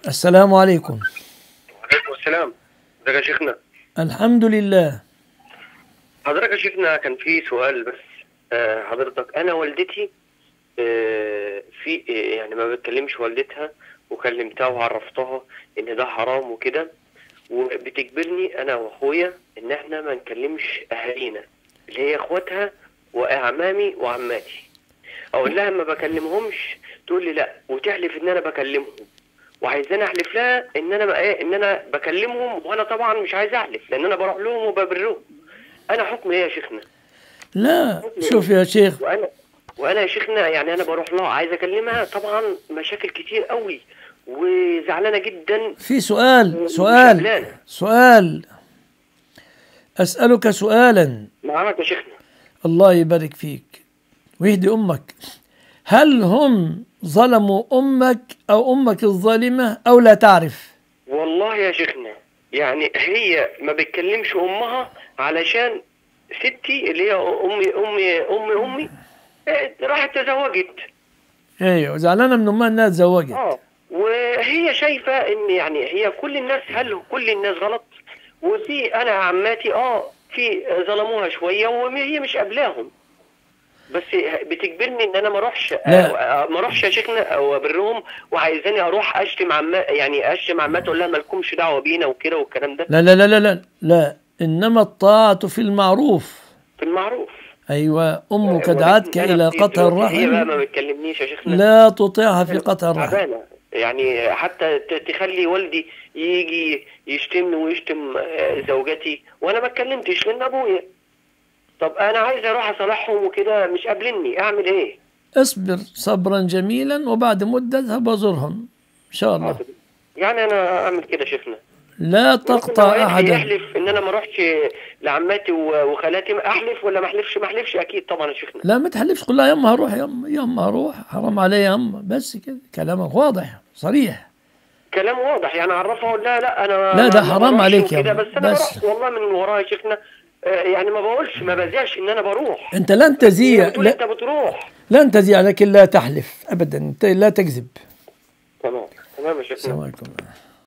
السلام عليكم وعليكم السلام ازيك يا شيخنا الحمد لله حضرتك يا شيخنا كان في سؤال بس آه، حضرتك انا والدتي آه، في آه، يعني ما بتكلمش والدتها وكلمتها وعرفتها ان ده حرام وكده وبتجبرني انا واخويا ان احنا ما نكلمش اهالينا اللي هي اخواتها واعمامي وعماتي اقول لها ما بكلمهمش تقول لي لا وتحلف ان انا بكلمهم وعايزاني احلف لها ان انا بقى إيه؟ ان انا بكلمهم وانا طبعا مش عايز احلف لان انا بروح لهم وببرهم انا حكم ايه يا شيخنا لا شوف يا شيخ وانا وانا يا شيخنا يعني انا بروح لها عايز اكلمها طبعا مشاكل كتير قوي وزعلانه جدا في سؤال ومش سؤال قبلانة. سؤال أسألك سؤالا معاك يا شيخنا الله يبارك فيك ويهدي أمك هل هم ظلموا أمك أو أمك الظالمة أو لا تعرف والله يا شيخنا يعني هي ما بتكلمش امها علشان ستي اللي هي امي امي امي امي آه، راحت تزوجت ايوه زعلانة من أمها إنها تزوجت اه وهي شايفه ان يعني هي كل الناس هل كل الناس غلط وفي انا عماتي اه في ظلموها شويه وهي مش قابلاهم بس بتجبرني ان انا ما اروحش لا. آه، ما اروحش يا شيخنا او ابرهم وعايزاني اروح اشتم عما يعني اشتم عماتي اقول لها مالكمش دعوه بينا وكده والكلام ده لا لا لا لا لا لا إنما الطاعة في المعروف في المعروف أيوة أمك ولكن دعتك أنا إلى في قطع دلوقتي هي بقى ما الرحم بتكلمنيش يا شيخنا لا تطيعها في قطع الرحم تعبانه يعني حتى ت- تخلي والدي يجي يشتمني ويشتم آه، زوجتي وانا ما اتكلمتش لان ابويا طب انا عايز اروح اصالحهم وكده مش قابلني اعمل ايه اصبر صبرا جميلا وبعد مدة اذهب وزرهم إن شاء الله يعني انا اعمل كده شيخنا لا ممكن تقطع لو عايز أحدا يحلف ان انا ما اروحش لعماتي و- وخالاتي احلف ولا ما احلفش ما احلفش اكيد طبعا يا شيخنا لا ما تحلفش قول لها يما هروح يما يما هروح حرام علي يما بس كده كلامك واضح صريح كلام واضح يعني اعرفها اقول لها لا انا لا، ده ما حرام بروحش عليك يا وكده، ابني. بس انا بس. بروح والله من وراها يا شيخنا آه، يعني ما بقولش ما بزعش ان انا بروح انت لن هي تزيع بتقول انت لا بتروح لن تزيع لكن لا تحلف ابدا انت لا تكذب تمام تمام يا شيخنا السلام عليكم